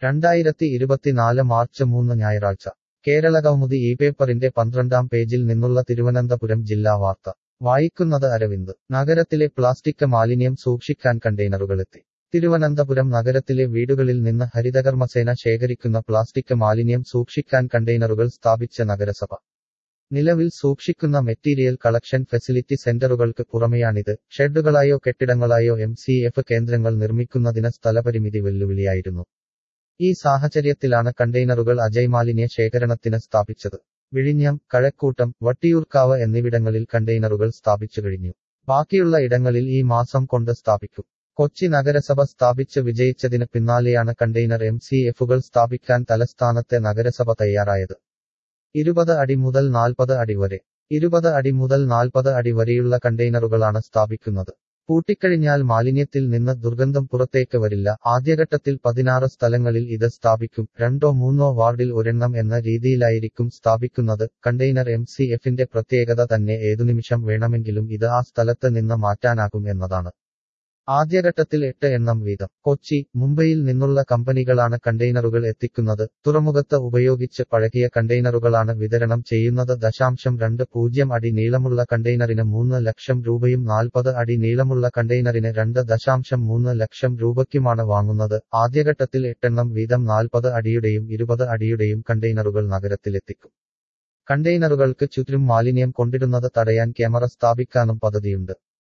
രണ്ടായിരത്തി ഇരുപത്തിനാല് മാർച്ച് മൂന്ന് ഞായറാഴ്ച കേരള കൗമുദി ഈ പേപ്പറിന്റെ പന്ത്രണ്ടാം പേജിൽ നിന്നുള്ള തിരുവനന്തപുരം ജില്ലാ വാർത്ത വായിക്കുന്നത് അരവിന്ദ് നഗരത്തിലെ പ്ലാസ്റ്റിക് മാലിന്യം സൂക്ഷിക്കാൻ കണ്ടെയ്നറുകളെത്തി തിരുവനന്തപുരം നഗരത്തിലെ വീടുകളിൽ നിന്ന് ഹരിതകർമ്മസേന ശേഖരിക്കുന്ന പ്ലാസ്റ്റിക് മാലിന്യം സൂക്ഷിക്കാൻ കണ്ടെയ്നറുകൾ സ്ഥാപിച്ച നഗരസഭ നിലവിൽ സൂക്ഷിക്കുന്ന മെറ്റീരിയൽ കളക്ഷൻ ഫെസിലിറ്റി സെന്ററുകൾക്ക് പുറമെയാണിത് ഷെഡുകളായോ കെട്ടിടങ്ങളായോ എം സി എഫ് കേന്ദ്രങ്ങൾ നിർമ്മിക്കുന്നതിന് സ്ഥലപരിമിതി വെല്ലുവിളിയായിരുന്നു ഈ സാഹചര്യത്തിലാണ് കണ്ടെയ്നറുകൾ അജൈമാലിന്യ ശേഖരണത്തിന് സ്ഥാപിച്ചത് വിഴിഞ്ഞം കഴക്കൂട്ടം വട്ടിയൂർക്കാവ് എന്നിവിടങ്ങളിൽ കണ്ടെയ്നറുകൾ സ്ഥാപിച്ചു കഴിഞ്ഞു ബാക്കിയുള്ള ഇടങ്ങളിൽ ഈ മാസം കൊണ്ട് സ്ഥാപിക്കും കൊച്ചി നഗരസഭ സ്ഥാപിച്ച് വിജയിച്ചതിന് പിന്നാലെയാണ് കണ്ടെയ്നർ എം സി എഫുകൾ സ്ഥാപിക്കാൻ തലസ്ഥാനത്തെ നഗരസഭ തയ്യാറായത് ഇരുപത് അടി മുതൽ നാൽപ്പത് അടി വരെ ഇരുപത് അടി മുതൽ നാൽപ്പത് അടി വരെയുള്ള കണ്ടെയ്നറുകളാണ് സ്ഥാപിക്കുന്നത് പൂട്ടിക്കഴിഞ്ഞാൽ മാലിന്യത്തിൽ നിന്ന് ദുർഗന്ധം പുറത്തേക്ക് വരില്ല ആദ്യഘട്ടത്തിൽ പതിനാറ് സ്ഥലങ്ങളിൽ ഇത് സ്ഥാപിക്കും രണ്ടോ മൂന്നോ വാർഡിൽ ഒരെണ്ണം എന്ന രീതിയിലായിരിക്കും സ്ഥാപിക്കുന്നത് കണ്ടെയ്നർ എം സി എഫിന്റെ പ്രത്യേകത തന്നെ ഏതു നിമിഷം വേണമെങ്കിലും ഇത് ആ സ്ഥലത്ത് നിന്ന് മാറ്റാനാകും എന്നതാണ് ആദ്യഘട്ടത്തിൽ എട്ട് എണ്ണം വീതം കൊച്ചി മുംബൈയിൽ നിന്നുള്ള കമ്പനികളാണ് കണ്ടെയ്നറുകൾ എത്തിക്കുന്നത് തുറമുഖത്ത് ഉപയോഗിച്ച് പഴകിയ കണ്ടെയ്നറുകളാണ് വിതരണം ചെയ്യുന്നത് ദശാംശം രണ്ട് പൂജ്യം അടി നീളമുള്ള കണ്ടെയ്നറിന് മൂന്ന് ലക്ഷം രൂപയും നാൽപ്പത് അടി നീളമുള്ള കണ്ടെയ്നറിന് രണ്ട് ദശാംശം മൂന്ന് ലക്ഷം രൂപയ്ക്കുമാണ് വാങ്ങുന്നത് ആദ്യഘട്ടത്തിൽ എട്ടെണ്ണം വീതം നാൽപ്പത് അടിയുടെയും ഇരുപത് അടിയുടെയും കണ്ടെയ്നറുകൾ നഗരത്തിലെത്തിക്കും കണ്ടെയ്നറുകൾക്ക് ചുറ്റും മാലിന്യം കൊണ്ടിടുന്നത് തടയാൻ ക്യാമറ സ്ഥാപിക്കാനും പദ്ധതിയുണ്ട്